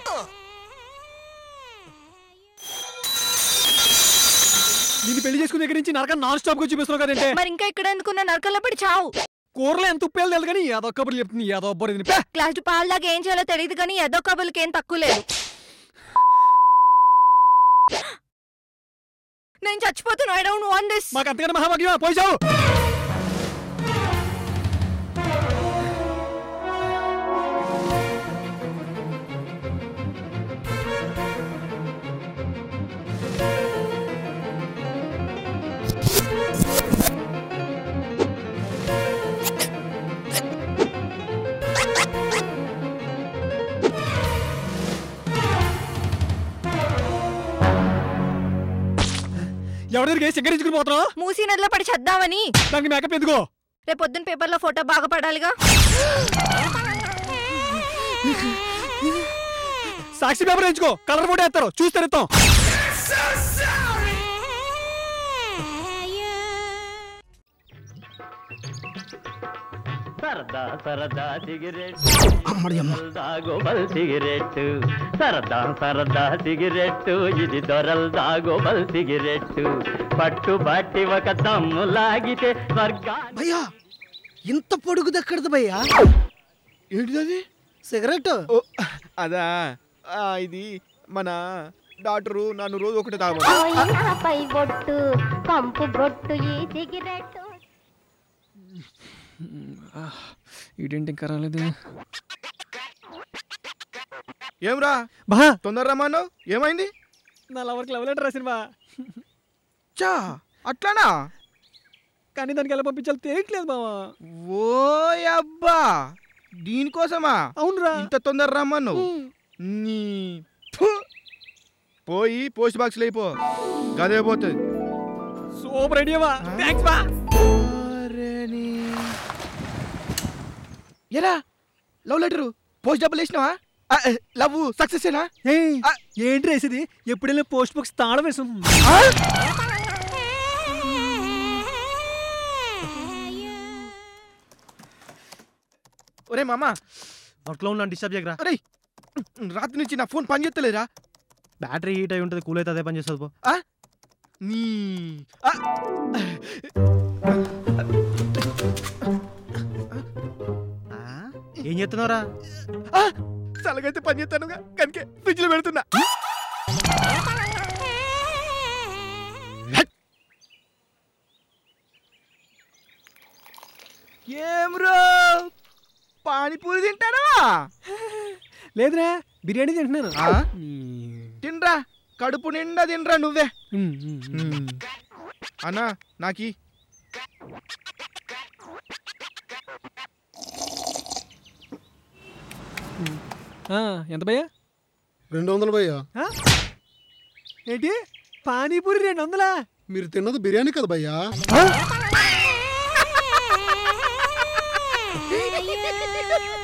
నేను పెళ్లి చేసుకున్న దగ్గర నుంచి నరకం నాన్ స్టాప్ గా చూపిస్తున్నావు కదంటే మరి ఇంకా ఇక్కడ ఎందుకున్న నరకల్లో పడి చావు కూరలో ఎంత ఉప్పేలు తెలియదు కానీ ఏదో కబుర్లు చెప్తుంది ఏదో బొరి తిని పే. క్లాస్ పాలు దాకా ఏం చేయాలో తెలియదు కానీ ఎదో కబులకి ఏం తక్కువ లేదు నేను చచ్చిపోతున్నా ఐ డోంట్ వాంట్ దిస్ మాకు అంతకన్నా మహాభాగ్యమా పోయి చావు ఎవరి దగ్గరికి సిగ్గరించుకుని పోతున్నావు మూసీ నదిలో పడి చద్దామని దానికి మేకప్ ఎందుకో రేపు పొద్దున్న పేపర్లో ఫోటో బాగా పడాలిగా సాక్షి పేపర్ ఎంచుకో కలర్ ఫోటో వేస్తారు చూస్తారు ఇస్తాం సరదా సరదా సిగరెట్ అమ్మడియమ్మ దాగోబల్ సిగరెట్ సరదా సరదా సిగరెట్ ఇది దొరల్ దాగోబల్ సిగరెట్ పట్టు బట్టి ఒక దమ్ము లాగితే స్వర్గాన్ని భయ్యా ఇంత పొడుగు దక్కడదు భయ్యా ఏంటిది సిగరెట్ ఓ అదా ఆ, ఇది మన డాక్టరు నన్ను రోజు ఒకటి తాగమని పై బొట్టు కంపు బొట్టు ఈ సిగరెట్టు ఇదేంటి ఇంకా రాలేదు ఏమ్రా బా తొందర రమ్మను ఏమైంది నా లవర్కి లవ్ లెటర్ రాసిన బా చా అట్లానా కానీ దానికి ఎలా పంపించాలి తెలియట్లేదు బావా ఓ అబ్బా దీనికోసమా అవునురా ఇంత తొందర రమ్మను నీ ఫు. పోయి పోస్ట్ బాక్స్ అయిపో గదే పోతుంది సూపర్ ఐడియా బా థ్యాంక్స్ బా ఎరా లవ్ లెటరు పోస్ట్ డబ్బులు వేసినావా ఆ, ఆ, లవ్ సక్సెస్ ఏనా ఏయ్, ఆ. ఏంటి రాసేది ఎప్పుడైనా పోస్ట్ బాక్స్ తాళం వేసాం ఆ? ఒరే మామా వర్క్లో ఉన్నాను డిస్టర్బ్ చేయకరా ఒరే రాత్రి నుంచి నా ఫోన్ పని చేస్తలేరా బ్యాటరీ హీట్ అయి ఉంటుంది కూల్ అయితే అదే పని చేస్తుంది పో నీ ఆ, ఏం చేస్తున్నావురా ఆ, చల్లగైతే పని చేస్తానుగా కనుకే ఫ్రిడ్జ్ లో పెడుతున్నా ఏం రో పానీపూరి తింటారా లేదురా బిర్యానీ తింటున్నాను ఆ? తినరా కడుపు నిండా తినరా నువ్వే ఉమ్, ఉమ్, ఉమ్. అన్నా నాకి ఆ, ఎంత భయ్యా రెండు వందలు భయ్యా ఆ? ఏంటి పానీపూరి రెండు వందలా మీరు తిన్నది బిర్యానీ కదా భయ్యా ఆ?